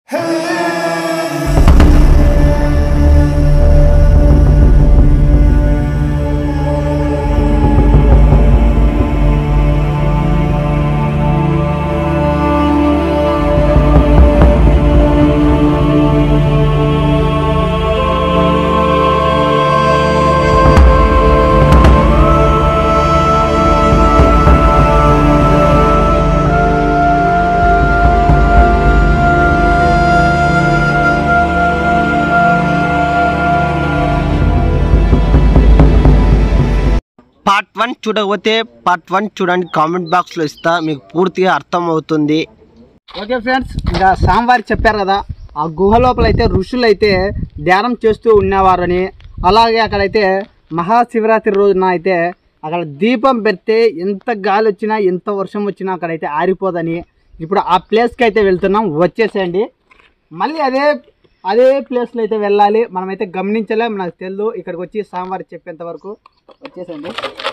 Part one చూడకపోతే part one చూడండి comment బాక్స్లో ఇస్తా మీకు పూర్తిగా అర్థం అవుతుంది ఓకే ఫ్రెండ్స్ ఇంకా సాంబారి చెప్పారు కదా ఆ గుహ లోపల అయితే ఋషులు అయితే ధ్యానం చేస్తూ ఉండేవారని అలాగే అక్కడైతే మహాశివరాత్రి రోజున అయితే అక్కడ దీపం పెడితే ఎంత గాలి వచ్చినా ఎంత వర్షం వచ్చినా అక్కడైతే ఆరిపోదని ఇప్పుడు ఆ ప్లేస్కి అయితే వెళ్తున్నాం వచ్చేసేయండి మళ్ళీ అదే అదే ప్లేస్లో అయితే వెళ్ళాలి మనమైతే గమనించలేం నాకు తెలియదు ఇక్కడికి వచ్చి సాంబార్ చెప్పేంత వరకు వచ్చేసండి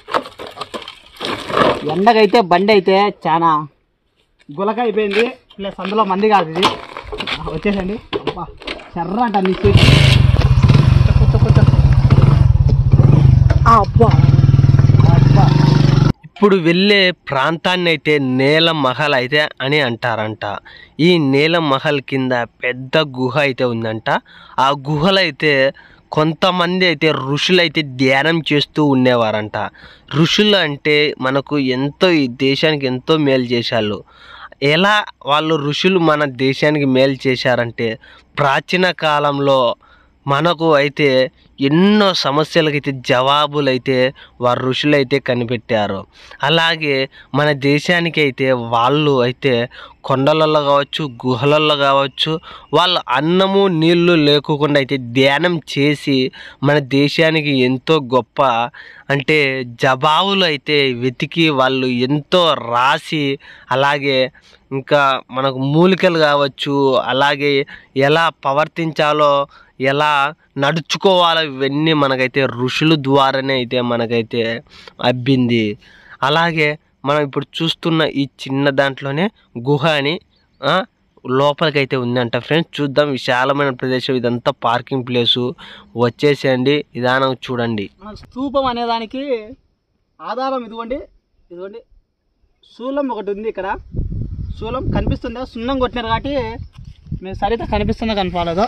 ఎండకైతే బండి అయితే చాలా గులక అయిపోయింది ప్లస్ అందులో మంది కాదు ఇది వచ్చేసండి అబ్బా చర్ర అంట నీ చేతి కూర్చో, కూర్చో, కూర్చో. ఆ, అబ్బా అబ్బా ఇప్పుడు వెళ్ళే ప్రాంతాన్ని అయితే నేల మహల్ అయితే అని అంటారంట ఈ నేల మహల్ కింద పెద్ద గుహ అయితే ఉందంట ఆ గుహలో అయితే కొంతమంది అయితే ఋషులు అయితే ధ్యానం చేస్తూ ఉండేవారంట ఋషులు అంటే మనకు ఎంతో ఈ దేశానికి ఎంతో మేలు చేశారు ఎలా వాళ్ళు ఋషులు మన దేశానికి మేలు చేశారంటే ప్రాచీన కాలంలో మనకు అయితే ఎన్నో సమస్యలకైతే జవాబులు అయితే వారు ఋషులు అయితే కనిపెట్టారు అలాగే మన దేశానికి అయితే వాళ్ళు అయితే కొండలలో కావచ్చు గుహలలో కావచ్చు వాళ్ళు అన్నము నీళ్లు లేకుండా అయితే ధ్యానం చేసి మన దేశానికి ఎంతో గొప్ప అంటే జవాబులు అయితే వెతికి వాళ్ళు ఎంతో రాసి అలాగే ఇంకా మనకు మూలికలు కావచ్చు అలాగే ఎలా ప్రవర్తించాలో ఎలా నడుచుకోవాలో ఇవన్నీ మనకైతే ఋషుల ద్వారానే అయితే మనకైతే అబ్బింది అలాగే మనం ఇప్పుడు చూస్తున్న ఈ చిన్న దాంట్లోనే గుహ అని ఆ, లోపలికైతే ఉందంట ఫ్రెండ్స్ చూద్దాం విశాలమైన ప్రదేశం ఇదంతా పార్కింగ్ ప్లేసు వచ్చేసేయండి నిదానం చూడండి మన స్తూపం అనేదానికి ఆధారం ఇదిగోండి ఇదిగోండి శూలం ఒకటి ఉంది ఇక్కడ శూలం కనిపిస్తుందా సున్నం కొట్టినారు కాబట్టి మీరు సరిగ్గా కనిపిస్తుందో కనపడదో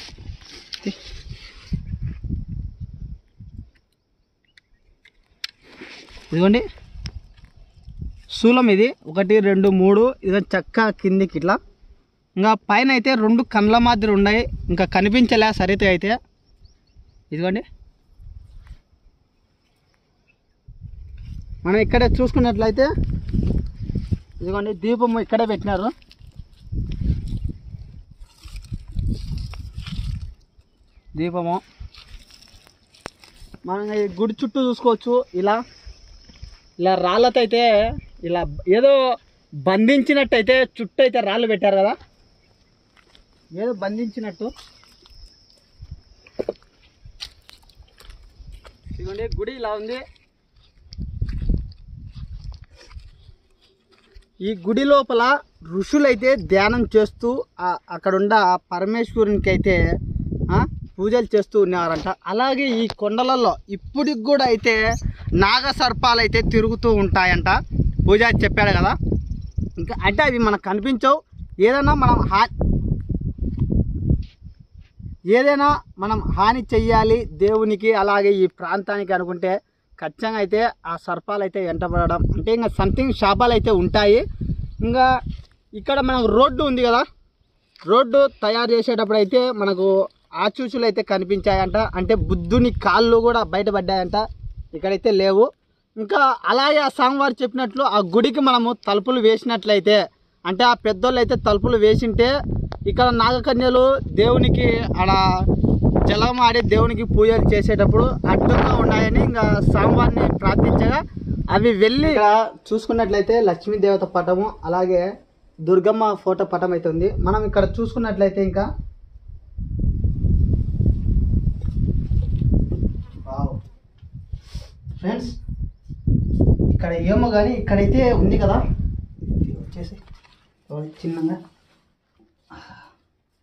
ఇదిగోండి శూలం ఇది ఒకటి రెండు మూడు ఇది చక్క కిందికి ఇట్లా ఇంకా పైన అయితే రెండు కండ్ల మాదిరి ఉన్నాయి ఇంకా కనిపించలే సరిత అయితే ఇదిగోండి మనం ఇక్కడ చూసుకున్నట్లయితే ఇదిగోండి దీపం ఇక్కడే పెట్టినారు దీపము మనం ఈ గుడి చుట్టూ చూసుకోవచ్చు ఇలా ఇలా రాళ్ళతో అయితే ఇలా ఏదో బంధించినట్టయితే చుట్టూ అయితే రాళ్ళు పెట్టారు కదా ఏదో బంధించినట్టు ఇదిగోండి గుడి ఇలా ఉంది ఈ గుడి లోపల ఋషులైతే ధ్యానం చేస్తూ ఆ- అక్కడున్న ఆ పరమేశ్వరునికి అయితే ఆ, పూజలు చేస్తూ ఉన్నారంట అలాగే ఈ కొండలలో ఇప్పటికి కూడా అయితే నాగ సర్పాలు అయితే తిరుగుతూ ఉంటాయంట పూజ చెప్పాడు కదా ఇంకా అంటే అవి మనకు కనిపించవు ఏదైనా మనం హా ఏదైనా మనం హాని చెయ్యాలి దేవునికి అలాగే ఈ ప్రాంతానికి అనుకుంటే ఖచ్చితంగా అయితే ఆ సర్పాలు అయితే వెంటబడడం అంటే ఇంకా సంథింగ్ శాపాలు అయితే ఉంటాయి ఇంకా ఇక్కడ మనకు రోడ్డు ఉంది కదా రోడ్డు తయారు చేసేటప్పుడు అయితే మనకు ఆచూచులు అయితే కనిపించాయంట అంటే బుద్ధుని కాళ్ళు కూడా బయటపడ్డాయంట ఇక్కడైతే లేవు ఇంకా అలాగే ఆ స్వామివారు చెప్పినట్లు ఆ గుడికి మనము తలుపులు వేసినట్లయితే అంటే ఆ పెద్దోళ్ళు అయితే తలుపులు వేసింటే ఇక్కడ నాగకన్యలు దేవునికి ఆడ జలం ఆడి దేవునికి పూజలు చేసేటప్పుడు అడ్డంగా ఉన్నాయని ఇంకా స్వామివారిని ప్రార్థించగా అవి వెళ్ళి ఇక్కడ చూసుకున్నట్లయితే లక్ష్మీదేవత పటము అలాగే దుర్గమ్మ ఫోటో పటం అయితే ఉంది మనం ఇక్కడ చూసుకున్నట్లయితే ఇంకా ఫ్రెండ్స్ ఇక్కడ ఏమో కానీ ఇక్కడైతే ఉంది కదా ఇది వచ్చేసి చిన్నగా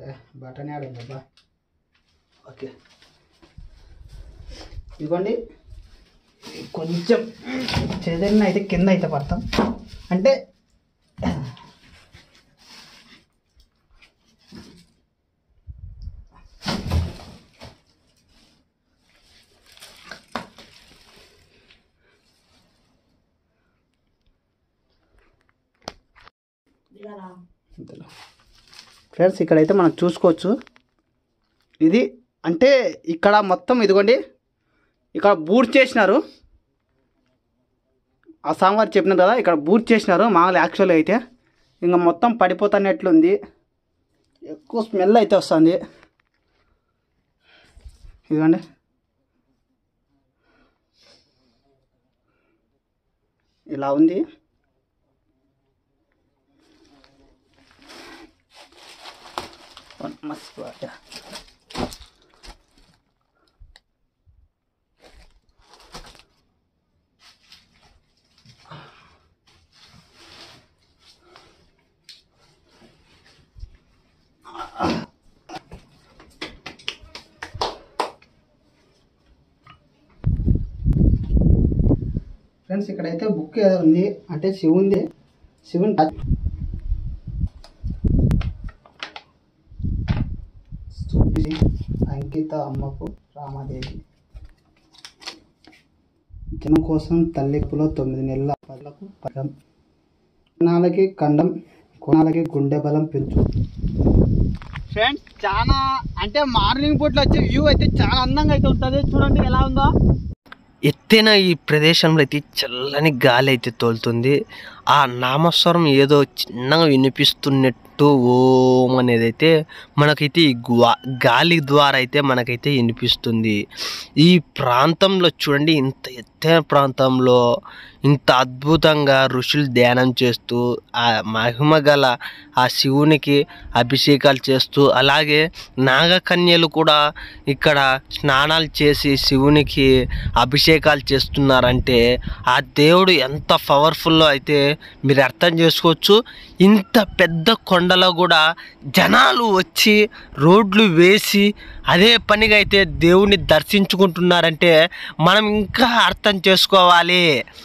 బటన్ యాడ్ అబ్బా ఓకే ఇదిగోండి కొంచెం చేదన్న అయితే కింద అయితే పడతాం అంటే ఇంతలో. ఫ్రెండ్స్ ఇక్కడైతే మనం చూసుకోవచ్చు ఇది అంటే ఇక్కడ మొత్తం ఇదిగోండి ఇక్కడ బూట్ చేసినారు ఆ సాంబార్ చెప్పిన కదా ఇక్కడ బూట్ చేసినారు మామూలు యాక్చువల్గా అయితే ఇంకా మొత్తం పడిపోతున్నట్లుంది ఎక్కువ స్మెల్ అయితే వస్తుంది ఇదిగోండి ఇలా ఉంది మస్తు వాటర్. ఫ్రెండ్స్ ఇక్కడైతే బుక్ ఏదో ఉంది అంటే శివుంది శివుని టచ్ చూపి అంకిత అమ్మకు రామాదేవి జనం కోసం తల్లిపులో తొమ్మిది నెలల పళ్ళకు పదం కొనాలకి కండం కొనాలకి గుండె బలం పెంచు ఫ్రెండ్స్ చాలా అంటే మార్నింగ్ పూట్లో వచ్చే వ్యూ అయితే చాలా అందంగా అయితే ఉంటుంది చూడండి ఎలా ఉందో ఎత్తైన ఈ ప్రదేశంలో అయితే చల్లని గాలి అయితే తోలుతుంది ఆ నామస్వరం ఏదో చిన్నగా వినిపిస్తున్నట్టు ఓం అనేది అయితే మనకైతే ఈ గ్వా గాలి ద్వారా అయితే మనకైతే వినిపిస్తుంది ఈ ప్రాంతంలో చూడండి ఇంత ఎత్తైన ప్రాంతంలో ఇంత అద్భుతంగా ఋషులు ధ్యానం చేస్తూ ఆ మహిమ గల ఆ శివునికి అభిషేకాలు చేస్తూ అలాగే నాగకన్యలు కూడా ఇక్కడ స్నానాలు చేసి శివునికి అభిషేకాలు చేస్తున్నారంటే ఆ దేవుడు ఎంత పవర్ఫుల్లో అయితే మీరు అర్థం చేసుకోవచ్చు ఇంత పెద్ద కొండలో కూడా జనాలు వచ్చి రోడ్లు వేసి అదే పనిగా అయితే దేవుని దర్శించుకుంటున్నారంటే మనం ఇంకా అర్థం చేసుకోవాలి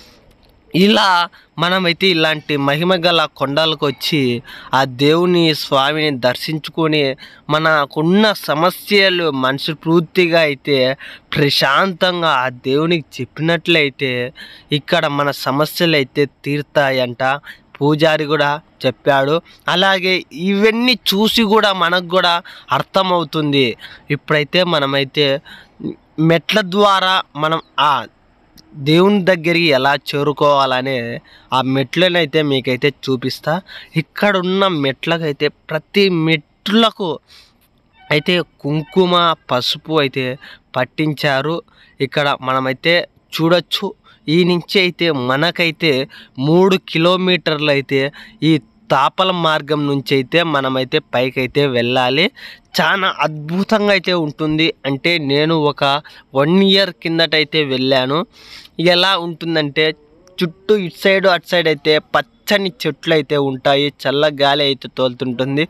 ఇలా మనమైతే ఇలాంటి మహిమ గల కొండలకు వచ్చి ఆ దేవుని స్వామిని దర్శించుకొని మనకున్న సమస్యలు మనసు పూర్తిగా అయితే ప్రశాంతంగా ఆ దేవునికి చెప్పినట్లయితే ఇక్కడ మన సమస్యలు అయితే తీరుతాయంట పూజారి కూడా చెప్పాడు అలాగే ఇవన్నీ చూసి కూడా మనకు కూడా అర్థమవుతుంది ఇప్పుడైతే మనమైతే మెట్ల ద్వారా మనం ఆ దేవుని దగ్గరికి ఎలా చేరుకోవాలనే ఆ మెట్లను అయితే మీకైతే చూపిస్తా ఇక్కడ ఉన్న మెట్లకైతే ప్రతి మెట్లకు అయితే కుంకుమ పసుపు అయితే పట్టించారు ఇక్కడ మనమైతే చూడొచ్చు ఈ నుంచి అయితే మనకైతే మూడు కిలోమీటర్లు అయితే ఈ తాపల మార్గం నుంచి అయితే మనమైతే పైకైతే వెళ్ళాలి చాలా అద్భుతంగా అయితే ఉంటుంది అంటే నేను ఒక వన్ ఇయర్ కిందటైతే వెళ్ళాను ఎలా ఉంటుందంటే చుట్టూ ఇటు సైడ్ అటు సైడ్ అయితే పచ్చని చెట్లు అయితే ఉంటాయి చల్ల గాలి అయితే తోలుతుంటుంది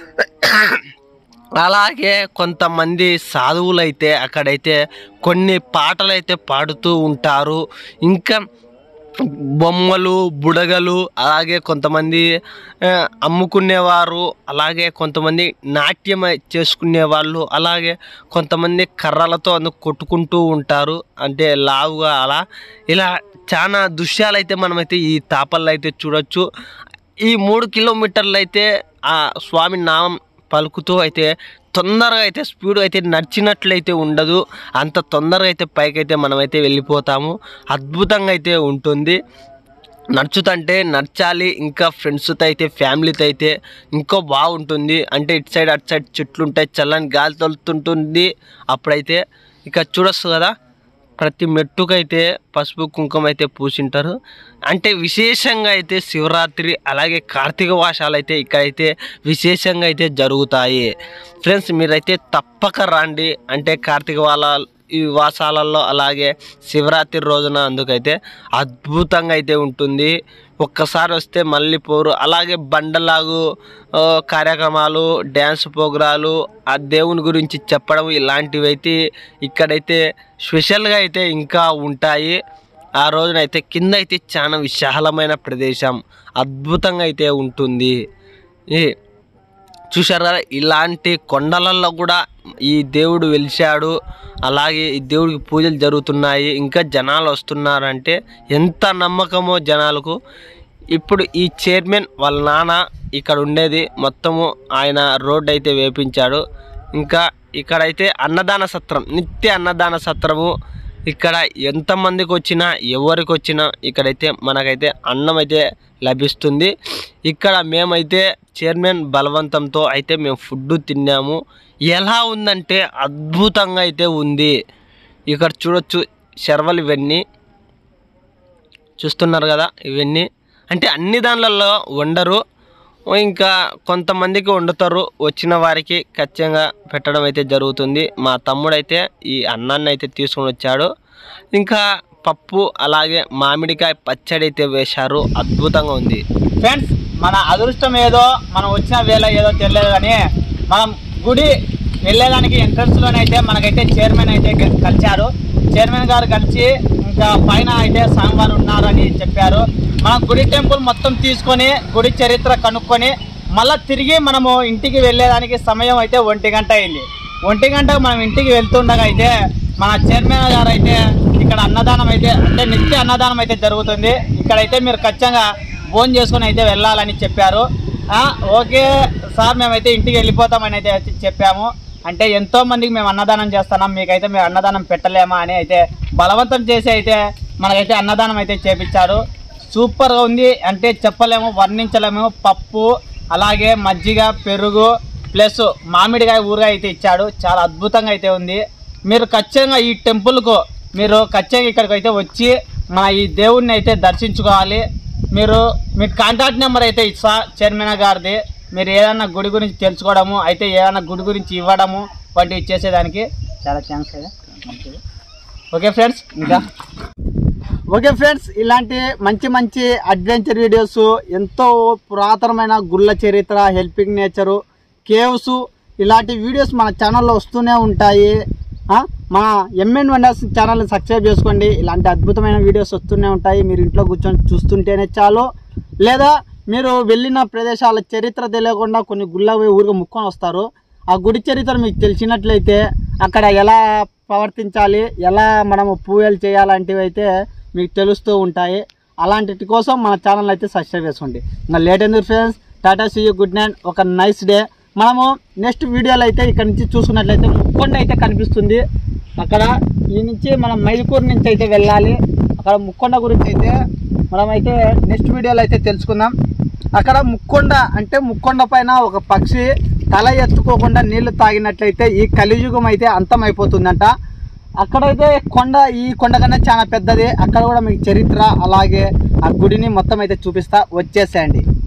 అలాగే కొంతమంది సాధువులు అయితే అక్కడైతే కొన్ని పాటలు అయితే పాడుతూ ఉంటారు ఇంకా బొమ్మలు బుడగలు అలాగే కొంతమంది ఆ, అమ్ముకునేవారు అలాగే కొంతమంది నాట్యం చేసుకునే వాళ్ళు అలాగే కొంతమంది కర్రలతో అందుకు కొట్టుకుంటూ ఉంటారు అంటే లావుగా అలా ఇలా చాలా దృశ్యాలు అయితే మనమైతే ఈ తాపల్లో అయితే చూడొచ్చు ఈ మూడు కిలోమీటర్లు అయితే ఆ స్వామి నామం పలుకుతూ అయితే తొందరగా అయితే స్పీడ్ అయితే నడిచినట్లయితే ఉండదు అంత తొందరగా అయితే పైకైతే మనమైతే వెళ్ళిపోతాము అద్భుతంగా అయితే ఉంటుంది నడుచుతంటే నడచాలి ఇంకా ఫ్రెండ్స్తో అయితే ఫ్యామిలీతో అయితే ఇంకో బాగుంటుంది అంటే ఇటు సైడ్ అటు సైడ్ చెట్లు ఉంటాయి చల్లని గాలి తొలుతుంటుంది అప్పుడైతే ఇక చూడొచ్చు కదా ప్రతి మెట్టుకైతే పసుపు కుంకుమ అయితే పూసింటారు అంటే విశేషంగా అయితే శివరాత్రి అలాగే కార్తీక వాసాలు అయితే ఇక్కడైతే విశేషంగా అయితే జరుగుతాయి ఫ్రెండ్స్ మీరైతే తప్పక రండి అంటే కార్తీక వాల ఈ వాసాలలో అలాగే శివరాత్రి రోజున అందుకైతే అద్భుతంగా అయితే ఉంటుంది ఒక్కసారి వస్తే మళ్ళీ పోరు అలాగే బండలాగు ఆ, కార్యక్రమాలు డ్యాన్స్ ప్రోగ్రాలు ఆ దేవుని గురించి చెప్పడం ఇలాంటివి అయితే ఇక్కడైతే స్పెషల్గా అయితే ఇంకా ఉంటాయి ఆ రోజునైతే కింద అయితే చాలా విశాలమైన ప్రదేశం అద్భుతంగా అయితే ఉంటుంది ఈ చూశారు కదా ఇలాంటి కొండలలో కూడా ఈ దేవుడు వెలిశాడు అలాగే ఈ దేవుడికి పూజలు జరుగుతున్నాయి ఇంకా జనాలు వస్తున్నారంటే ఎంత నమ్మకమో జనాలకు ఇప్పుడు ఈ చైర్మన్ వాళ్ళ నాన్న ఇక్కడ ఉండేది మొత్తము ఆయన రోడ్ అయితే వేపించాడు ఇంకా ఇక్కడైతే అన్నదాన సత్రం నిత్య అన్నదాన సత్రము ఇక్కడ ఎంతమందికి వచ్చినా ఎవరికి వచ్చినా ఇక్కడైతే మనకైతే అన్నం అయితే లభిస్తుంది ఇక్కడ మేమైతే చైర్మన్ బలవంతంతో అయితే మేము ఫుడ్ తిన్నాము ఎలా ఉందంటే అద్భుతంగా అయితే ఉంది ఇక్కడ చూడొచ్చు శర్వలు ఇవన్నీ చూస్తున్నారు కదా ఇవన్నీ అంటే అన్ని దానిలలో వండరు ఇంకా కొంతమందికి వండుతారు వచ్చిన వారికి ఖచ్చితంగా పెట్టడం అయితే జరుగుతుంది మా తమ్ముడైతే ఈ అన్నాన్ని అయితే తీసుకొని వచ్చాడు ఇంకా పప్పు అలాగే మామిడికాయ పచ్చడి అయితే వేశారు అద్భుతంగా ఉంది ఫ్రెండ్స్ మన అదృష్టం ఏదో మనం వచ్చిన వేళ ఏదో తెలియదు కానీ మనం గుడి వెళ్ళేదానికి ఎంట్రన్స్ లోనే అయితే మనకైతే చైర్మన్ అయితే గ- కలిశారు చైర్మన్ గారు కలిసి ఇంకా పైన అయితే స్వామివారు ఉన్నారని చెప్పారు మనం గుడి టెంపుల్ మొత్తం తీసుకొని గుడి చరిత్ర కనుక్కొని మళ్ళీ తిరిగి మనము ఇంటికి వెళ్ళేదానికి సమయం అయితే ఒంటి గంట అయింది ఒంటి గంటకు మనం ఇంటికి వెళ్తుండగా అయితే మన చైర్మన్ గారు అయితే ఇక్కడ అన్నదానం అయితే అంటే నిత్య అన్నదానం అయితే జరుగుతుంది ఇక్కడైతే మీరు ఖచ్చితంగా ఫోన్ చేసుకొని అయితే వెళ్ళాలని చెప్పారు ఆ, ఓకే సార్ మేమైతే ఇంటికి వెళ్ళిపోతామని అయితే చెప్పాము అంటే ఎంతో మందికి మేము అన్నదానం చేస్తున్నాం మీకైతే మేము అన్నదానం పెట్టలేమా అని అయితే బలవంతం చేసి అయితే మనకైతే అన్నదానం అయితే చేపించారు సూపర్గా ఉంది అంటే చెప్పలేము వర్ణించలేము పప్పు అలాగే మజ్జిగ పెరుగు ప్లస్ మామిడికాయ ఊరగాయ అయితే ఇచ్చాడు చాలా అద్భుతంగా అయితే ఉంది మీరు ఖచ్చితంగా ఈ టెంపుల్కు మీరు ఖచ్చితంగా ఇక్కడికి అయితే వచ్చి మన ఈ దేవుణ్ణి అయితే దర్శించుకోవాలి మీరు మీ కాంటాక్ట్ నెంబర్ అయితే ఇస్తా చైర్మన్ గారిది మీరు ఏదైనా గుడి గురించి తెలుసుకోవడము అయితే ఏదైనా గుడి గురించి ఇవ్వడము వంటివి చేసేదానికి చాలా థ్యాంక్స్ అయ్యా ఓకే ఫ్రెండ్స్ ఇంకా ఓకే ఫ్రెండ్స్ ఇలాంటి మంచి మంచి అడ్వెంచర్ వీడియోస్ ఎంతో పురాతనమైన గుళ్ళ చరిత్ర హెల్పింగ్ నేచరు కేవ్స్ ఇలాంటి వీడియోస్ మన ఛానల్లో వస్తూనే ఉంటాయి ఆ, మా ఎంఎన్ వండర్స్ ఛానల్ని సబ్స్క్రైబ్ చేసుకోండి ఇలాంటి అద్భుతమైన వీడియోస్ వస్తూనే ఉంటాయి మీరు ఇంట్లో కూర్చొని చూస్తుంటేనే చాలు లేదా మీరు వెళ్ళిన ప్రదేశాల చరిత్ర తెలియకుండా కొన్ని గుళ్ళ పోయి ఊరికి ముక్కొని వస్తారు ఆ గుడి చరిత్ర మీకు తెలిసినట్లయితే అక్కడ ఎలా ప్రవర్తించాలి ఎలా మనము పూజలు చేయాలంటివి అయితే మీకు తెలుస్తూ ఉంటాయి అలాంటి కోసం మన ఛానల్ అయితే సబ్స్క్రైబ్ చేసుకోండి ఇంకా లేట్ ఎందుకు friends tata see good night ఒక నైస్ డే మనము నెక్స్ట్ వీడియోలో అయితే ఇక్కడ నుంచి చూసుకున్నట్లయితే ముక్కొండ అయితే కనిపిస్తుంది అక్కడ ఈ నుంచి మనం మైదుకూరు నుంచి అయితే వెళ్ళాలి అక్కడ ముక్కొండ గురించి అయితే మనమైతే నెక్స్ట్ వీడియోలో అయితే తెలుసుకుందాం అక్కడ ముక్కొండ అంటే ముక్కొండ పైన ఒక పక్షి తల ఎత్తుకోకుండా నీళ్లు తాగినట్లయితే ఈ కలియుగం అయితే అంతం అయిపోతుందంట అక్కడైతే కొండ ఈ కొండ కన్నా చాలా పెద్దది అక్కడ కూడా మీకు చరిత్ర అలాగే ఆ గుడిని మొత్తం అయితే చూపిస్తా వచ్చేసేయండి